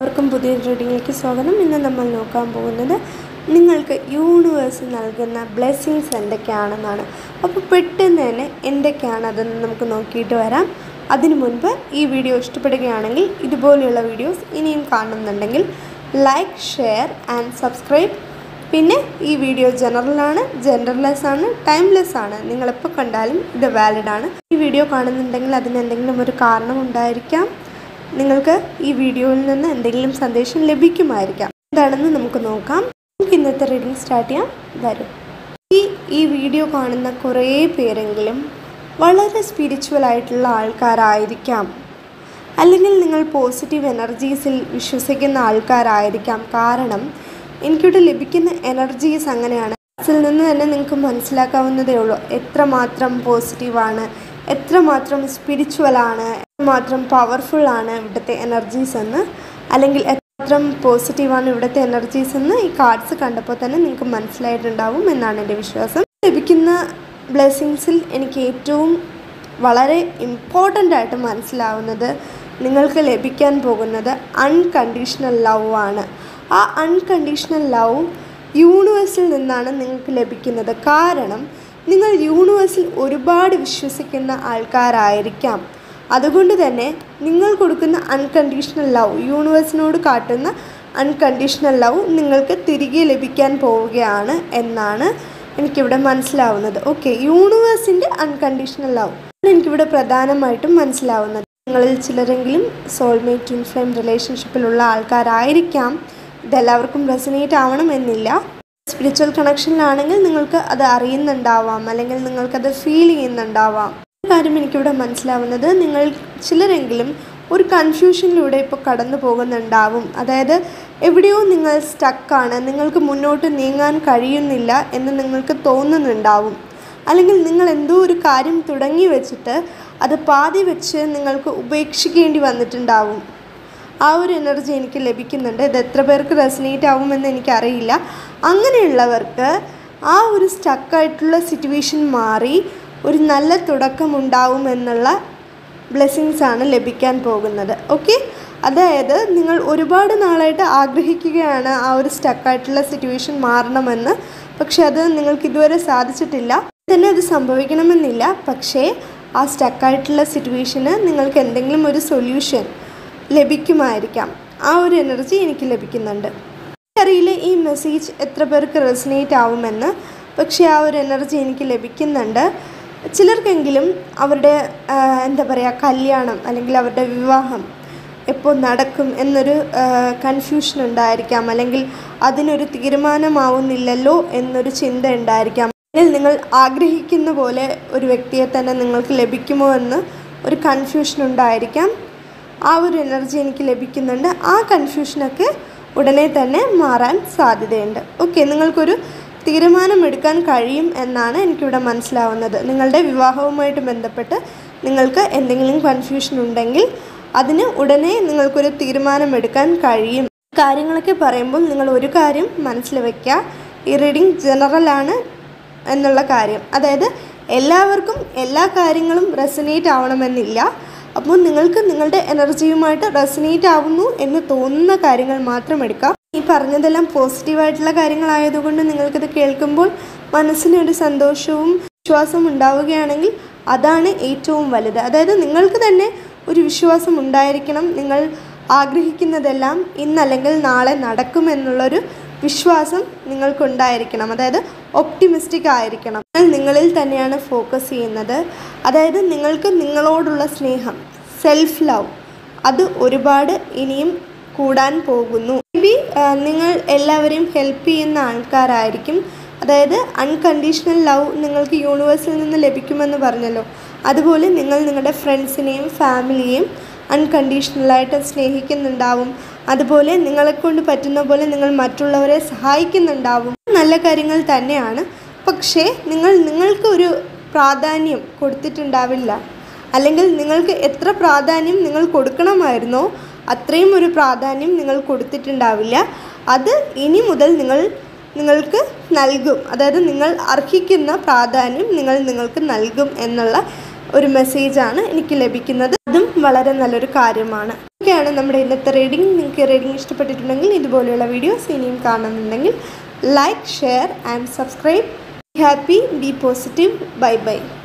എല്ലാവർക്കും പുതിയൊരു റീഡിങ്ങിലേക്ക് സ്വാഗതം ഇന്ന് നമ്മൾ നോക്കാൻ പോകുന്നത് നിങ്ങൾക്ക് യൂണിവേഴ്സ് നൽകുന്ന ബ്ലെസ്സിങ്സ് എന്തൊക്കെയാണെന്നാണ് അപ്പോൾ പെട്ടെന്ന് തന്നെ എന്തൊക്കെയാണ് അതെന്ന് നമുക്ക് നോക്കിയിട്ട് വരാം അതിനു മുൻപ് ഈ വീഡിയോ ഇഷ്ടപ്പെടുകയാണെങ്കിൽ ഇതുപോലെയുള്ള വീഡിയോസ് ഇനിയും കാണുന്നുണ്ടെങ്കിൽ ലൈക്ക് ഷെയർ ആൻഡ് സബ്സ്ക്രൈബ് പിന്നെ ഈ വീഡിയോ ജനറലാണ് ജെൻഡർലെസ് ആണ് ടൈംലെസ് ആണ് നിങ്ങളെപ്പോൾ കണ്ടാലും ഇത് വാലിഡ് ആണ് ഈ വീഡിയോ കാണുന്നുണ്ടെങ്കിൽ അതിന് എന്തെങ്കിലും ഒരു കാരണം ഉണ്ടായിരിക്കാം നിങ്ങൾക്ക് ഈ വീഡിയോയിൽ നിന്ന് എന്തെങ്കിലും സന്ദേശം ലഭിക്കുമായിരിക്കാം എന്താണെന്ന് നമുക്ക് നോക്കാം നമുക്ക് ഇന്നത്തെ റീഡിംഗ് സ്റ്റാർട്ട് ചെയ്യാം വരും ഈ ഈ വീഡിയോ കാണുന്ന കുറേ പേരെങ്കിലും വളരെ സ്പിരിച്വൽ ആയിട്ടുള്ള ആൾക്കാരായിരിക്കാം അല്ലെങ്കിൽ നിങ്ങൾ പോസിറ്റീവ് എനർജീസിൽ വിശ്വസിക്കുന്ന ആൾക്കാരായിരിക്കാം കാരണം എനിക്കിവിടെ ലഭിക്കുന്ന എനർജീസ് അങ്ങനെയാണ് അതിൽ നിന്ന് തന്നെ നിങ്ങൾക്ക് മനസ്സിലാക്കാവുന്നതേ ഉള്ളൂ എത്രമാത്രം പോസിറ്റീവാണ് എത്രമാത്രം സ്പിരിച്വലാണ് എത്രമാത്രം പവർഫുൾ ആണ് ഇവിടുത്തെ എനർജീസ് എന്ന് അല്ലെങ്കിൽ എത്രമാത്രം പോസിറ്റീവാണ് ഇവിടുത്തെ എനർജീസ് എന്ന് ഈ കാർഡ്സ് കണ്ടപ്പോൾ തന്നെ നിങ്ങൾക്ക് മനസ്സിലായിട്ടുണ്ടാവും എന്നാണ് എൻ്റെ വിശ്വാസം ലഭിക്കുന്ന ബ്ലെസ്സിങ്സിൽ എനിക്ക് ഏറ്റവും വളരെ ഇമ്പോർട്ടൻ്റ് ആയിട്ട് മനസ്സിലാവുന്നത് നിങ്ങൾക്ക് ലഭിക്കാൻ പോകുന്നത് അൺകണ്ടീഷണൽ ലവ് ആണ് ആ അൺകണ്ടീഷണൽ ലവ് യൂണിവേഴ്സിൽ നിന്നാണ് നിങ്ങൾക്ക് ലഭിക്കുന്നത് കാരണം നിങ്ങൾ യൂണിവേഴ്സിൽ ഒരുപാട് വിശ്വസിക്കുന്ന ആൾക്കാരായിരിക്കാം അതുകൊണ്ട് തന്നെ നിങ്ങൾ കൊടുക്കുന്ന അൺകണ്ടീഷണൽ ലവ് യൂണിവേഴ്സിനോട് കാട്ടുന്ന അൺകണ്ടീഷണൽ ലവ് നിങ്ങൾക്ക് തിരികെ ലഭിക്കാൻ പോവുകയാണ് എന്നാണ് എനിക്കിവിടെ മനസ്സിലാവുന്നത് ഓക്കെ യൂണിവേഴ്സിൻ്റെ അൺകണ്ടീഷണൽ ലവ് എനിക്കിവിടെ പ്രധാനമായിട്ടും മനസ്സിലാവുന്നത് നിങ്ങളിൽ ചിലരെങ്കിലും സോൾമേറ്റ് ട്വിൻ ഫ്ലെയിം റിലേഷൻഷിപ്പിലുള്ള ആൾക്കാരായിരിക്കാം ഇതെല്ലാവർക്കും റെസിനേറ്റ് ആവണം എന്നില്ല സ്പിരിച്വൽ കണക്ഷനിലാണെങ്കിൽ നിങ്ങൾക്ക് അത് അറിയുന്നുണ്ടാവാം അല്ലെങ്കിൽ നിങ്ങൾക്കത് ഫീൽ ചെയ്യുന്നുണ്ടാവാം ഒരു കാര്യം എനിക്കിവിടെ മനസ്സിലാവുന്നത് നിങ്ങൾ ചിലരെങ്കിലും ഒരു കൺഫ്യൂഷനിലൂടെ ഇപ്പോൾ കടന്നു പോകുന്നുണ്ടാവും അതായത് എവിടെയോ നിങ്ങൾ സ്റ്റക്കാണ് നിങ്ങൾക്ക് മുന്നോട്ട് നീങ്ങാൻ കഴിയുന്നില്ല എന്ന് നിങ്ങൾക്ക് തോന്നുന്നുണ്ടാവും അല്ലെങ്കിൽ നിങ്ങൾ എന്തോ ഒരു കാര്യം തുടങ്ങി വെച്ചിട്ട് അത് പാതി വെച്ച് നിങ്ങൾക്ക് ഉപേക്ഷിക്കേണ്ടി വന്നിട്ടുണ്ടാവും ആ ഒരു എനർജി എനിക്ക് ലഭിക്കുന്നുണ്ട് ഇത് എത്ര പേർക്ക് റെസിനേറ്റ് ആവുമെന്ന് എനിക്കറിയില്ല അങ്ങനെയുള്ളവർക്ക് ആ ഒരു സ്റ്റക്കായിട്ടുള്ള സിറ്റുവേഷൻ മാറി ഒരു നല്ല തുടക്കമുണ്ടാവും എന്നുള്ള ബ്ലെസ്സിങ്സ് ആണ് ലഭിക്കാൻ പോകുന്നത് ഓക്കെ അതായത് നിങ്ങൾ ഒരുപാട് നാളായിട്ട് ആഗ്രഹിക്കുകയാണ് ആ ഒരു സ്റ്റക്കായിട്ടുള്ള സിറ്റുവേഷൻ മാറണമെന്ന് പക്ഷെ അത് നിങ്ങൾക്ക് ഇതുവരെ സാധിച്ചിട്ടില്ല തന്നെ അത് സംഭവിക്കണമെന്നില്ല പക്ഷേ ആ സ്റ്റക്കായിട്ടുള്ള സിറ്റുവേഷന് നിങ്ങൾക്ക് എന്തെങ്കിലും ഒരു സൊല്യൂഷൻ ലഭിക്കുമായിരിക്കാം ആ ഒരു എനർജി എനിക്ക് ലഭിക്കുന്നുണ്ട് അറിയില്ല ഈ മെസ്സേജ് എത്ര പേർക്ക് റെസിനേറ്റ് ആവുമെന്ന് പക്ഷേ ആ ഒരു എനർജി എനിക്ക് ലഭിക്കുന്നുണ്ട് ചിലർക്കെങ്കിലും അവരുടെ ആ, എന്താ പറയുക കല്യാണം അല്ലെങ്കിൽ അവരുടെ വിവാഹം എപ്പോൾ നടക്കും എന്നൊരു കൺഫ്യൂഷൻ ഉണ്ടായിരിക്കാം അല്ലെങ്കിൽ അതിനൊരു തീരുമാനമാവുന്നില്ലല്ലോ എന്നൊരു ചിന്ത ഉണ്ടായിരിക്കാം അല്ലെങ്കിൽ നിങ്ങൾ ആഗ്രഹിക്കുന്ന പോലെ ഒരു വ്യക്തിയെ തന്നെ നിങ്ങൾക്ക് ലഭിക്കുമോ എന്ന് ഒരു കൺഫ്യൂഷൻ ഉണ്ടായിരിക്കാം ആ ഒരു എനർജി എനിക്ക് ലഭിക്കുന്നുണ്ട് ആ കൺഫ്യൂഷനൊക്കെ ഉടനെ തന്നെ മാറാൻ സാധ്യതയുണ്ട് ഓക്കെ നിങ്ങൾക്കൊരു തീരുമാനമെടുക്കാൻ കഴിയും എന്നാണ് എനിക്കിവിടെ മനസ്സിലാവുന്നത് നിങ്ങളുടെ വിവാഹവുമായിട്ട് ബന്ധപ്പെട്ട് നിങ്ങൾക്ക് എന്തെങ്കിലും കൺഫ്യൂഷൻ ഉണ്ടെങ്കിൽ അതിന് ഉടനെ നിങ്ങൾക്കൊരു തീരുമാനമെടുക്കാൻ കഴിയും കാര്യങ്ങളൊക്കെ പറയുമ്പോൾ നിങ്ങൾ ഒരു കാര്യം മനസ്സിൽ വയ്ക്കുക ഈ റീഡിങ് ജനറലാണ് എന്നുള്ള കാര്യം അതായത് എല്ലാവർക്കും എല്ലാ കാര്യങ്ങളും റെസനേറ്റ് ആവണമെന്നില്ല അപ്പോൾ നിങ്ങൾക്ക് നിങ്ങളുടെ എനർജിയുമായിട്ട് റെസനേറ്റ് ആവുന്നു എന്ന് തോന്നുന്ന കാര്യങ്ങൾ മാത്രം എടുക്കാം ഈ പറഞ്ഞതെല്ലാം പോസിറ്റീവായിട്ടുള്ള കാര്യങ്ങളായതുകൊണ്ട് നിങ്ങൾക്കിത് കേൾക്കുമ്പോൾ മനസ്സിനൊരു സന്തോഷവും വിശ്വാസവും ഉണ്ടാവുകയാണെങ്കിൽ അതാണ് ഏറ്റവും വലുത് അതായത് നിങ്ങൾക്ക് തന്നെ ഒരു വിശ്വാസം ഉണ്ടായിരിക്കണം നിങ്ങൾ ആഗ്രഹിക്കുന്നതെല്ലാം ഇന്നല്ലെങ്കിൽ നാളെ നടക്കുമെന്നുള്ളൊരു വിശ്വാസം നിങ്ങൾക്കുണ്ടായിരിക്കണം അതായത് ഒപ്റ്റിമിസ്റ്റിക് ആയിരിക്കണം നിങ്ങൾ നിങ്ങളിൽ തന്നെയാണ് ഫോക്കസ് ചെയ്യുന്നത് അതായത് നിങ്ങൾക്ക് നിങ്ങളോടുള്ള സ്നേഹം സെൽഫ് ലവ് അത് ഒരുപാട് ഇനിയും കൂടാൻ പോകുന്നു മേ ബി നിങ്ങൾ എല്ലാവരെയും ഹെൽപ്പ് ചെയ്യുന്ന ആൾക്കാരായിരിക്കും അതായത് അൺകണ്ടീഷണൽ ലവ് നിങ്ങൾക്ക് യൂണിവേഴ്സിൽ നിന്ന് ലഭിക്കുമെന്ന് പറഞ്ഞല്ലോ അതുപോലെ നിങ്ങൾ നിങ്ങളുടെ ഫ്രണ്ട്സിനെയും ഫാമിലിയെയും അൺകണ്ടീഷണലായിട്ട് സ്നേഹിക്കുന്നുണ്ടാവും അതുപോലെ നിങ്ങളെക്കൊണ്ട് പറ്റുന്ന പോലെ നിങ്ങൾ മറ്റുള്ളവരെ സഹായിക്കുന്നുണ്ടാവും നല്ല കാര്യങ്ങൾ തന്നെയാണ് പക്ഷേ നിങ്ങൾ നിങ്ങൾക്ക് ഒരു പ്രാധാന്യം കൊടുത്തിട്ടുണ്ടാവില്ല അല്ലെങ്കിൽ നിങ്ങൾക്ക് എത്ര പ്രാധാന്യം നിങ്ങൾ കൊടുക്കണമായിരുന്നോ അത്രയും ഒരു പ്രാധാന്യം നിങ്ങൾ കൊടുത്തിട്ടുണ്ടാവില്ല അത് ഇനി മുതൽ നിങ്ങൾ നിങ്ങൾക്ക് നൽകും അതായത് നിങ്ങൾ അർഹിക്കുന്ന പ്രാധാന്യം നിങ്ങൾ നിങ്ങൾക്ക് നൽകും എന്നുള്ള ഒരു മെസ്സേജാണ് എനിക്ക് ലഭിക്കുന്നത് അതും വളരെ നല്ലൊരു കാര്യമാണ് ഇതൊക്കെയാണ് നമ്മുടെ ഇന്നത്തെ റീഡിംഗ് നിങ്ങൾക്ക് റീഡിംഗ് ഇഷ്ടപ്പെട്ടിട്ടുണ്ടെങ്കിൽ ഇതുപോലെയുള്ള വീഡിയോസ് ഇനിയും കാണുന്നുണ്ടെങ്കിൽ like share and subscribe happy be positive bye by